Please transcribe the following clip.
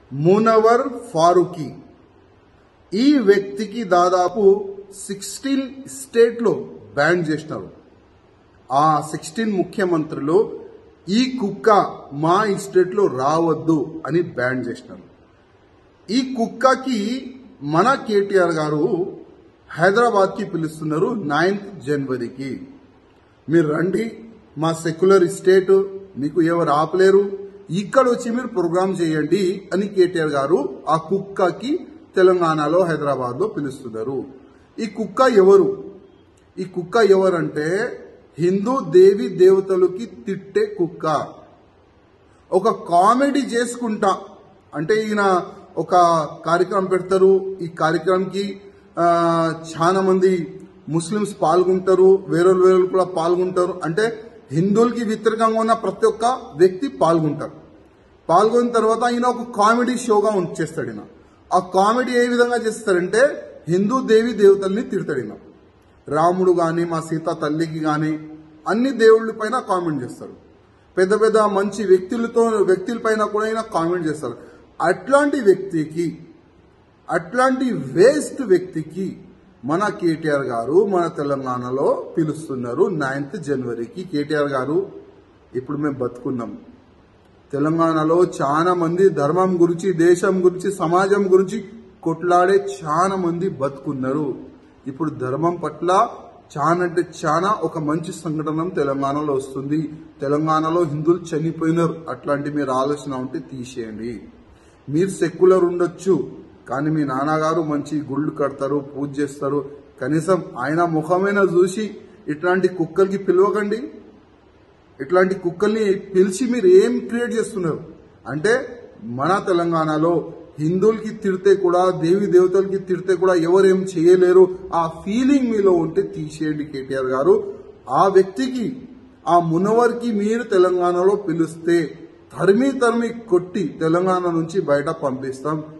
మునవర్ ఫారూఖీ ఈ వ్యక్తికి దాదాపు సిక్స్టీన్ స్టేట్లో బ్యాన్ చేసినారు ఆ సిక్స్టీన్ ముఖ్యమంత్రులు ఈ కుక్క మా స్టేట్లో రావద్దు అని బ్యాన్ చేసినారు ఈ కుక్కకి మన కేటీఆర్ గారు హైదరాబాద్కి పిలుస్తున్నారు నైన్త్ జనవరికి మీరు రండి మా సెక్యులర్ స్టేట్ మీకు ఎవరు ఆపలేరు ఇక్కడ వచ్చి మీరు ప్రోగ్రామ్ చేయండి అని కేటీఆర్ గారు ఆ కుక్కకి తెలంగాణలో హైదరాబాద్ లో పిలుస్తున్నారు ఈ కుక్క ఎవరు ఈ కుక్క ఎవరంటే హిందూ దేవి దేవతలకి తిట్టే కుక్క ఒక కామెడీ చేసుకుంటా అంటే ఈయన ఒక కార్యక్రమం పెడతారు ఈ కార్యక్రమంకి ఆ, చాలా మంది ముస్లిమ్స్ పాల్గొంటారు వేరే వేరే కూడా పాల్గొంటారు అంటే హిందువులకి వ్యతిరేకంగా ఉన్న ప్రతి ఒక్క వ్యక్తి పాల్గొంటారు పాల్గొన్న తర్వాత ఈయన ఒక కామెడీ షోగా చేస్తాడు ఈయన ఆ కామెడీ ఏ విధంగా చేస్తారంటే హిందూ దేవి దేవతల్ని తిడతాడు ఈయన రాముడు గాని మా సీత తల్లికి గాని అన్ని దేవుళ్ళ పైన కామెంట్ చేస్తారు పెద్ద పెద్ద మంచి వ్యక్తులతో వ్యక్తుల పైన కూడా ఈయన కామెంట్ చేస్తారు అట్లాంటి వ్యక్తికి అట్లాంటి వేస్ట్ వ్యక్తికి మన కేటీఆర్ గారు మన తెలంగాణలో పిలుస్తున్నారు నైన్త్ జనవరికి కేటీఆర్ గారు ఇప్పుడు మేము బతుకున్నాం తెలంగాణలో చాలా మంది ధర్మం గురించి దేశం గురించి సమాజం గురించి కొట్లాడే చాలా మంది బతుకున్నారు ఇప్పుడు ధర్మం పట్ల చాలా అంటే చాలా ఒక మంచి సంఘటన తెలంగాణలో వస్తుంది తెలంగాణలో హిందువులు చనిపోయినారు అట్లాంటి మీరు ఆలోచన ఉంటే తీసేయండి మీరు సెక్యులర్ ఉండొచ్చు కానీ మీ నాన్నగారు మంచి గుళ్ళు కడతారు పూజ చేస్తారు కనీసం ఆయన ముఖమైనా చూసి ఇట్లాంటి కుక్కలకి పిలవకండి ఇట్లాంటి కుక్కల్ని పిలిచి మీరు ఏం క్రియేట్ చేస్తున్నారు అంటే మన తెలంగాణలో హిందువులకి తిడితే కూడా దేవి దేవతలకి తిడితే కూడా ఎవరు ఏం చేయలేరు ఆ ఫీలింగ్ మీలో ఉంటే తీసేయండి కేటీఆర్ గారు ఆ వ్యక్తికి ఆ మునవర్కి మీరు తెలంగాణలో పిలిస్తే తరిమి తరిమి కొట్టి తెలంగాణ నుంచి బయట పంపిస్తాం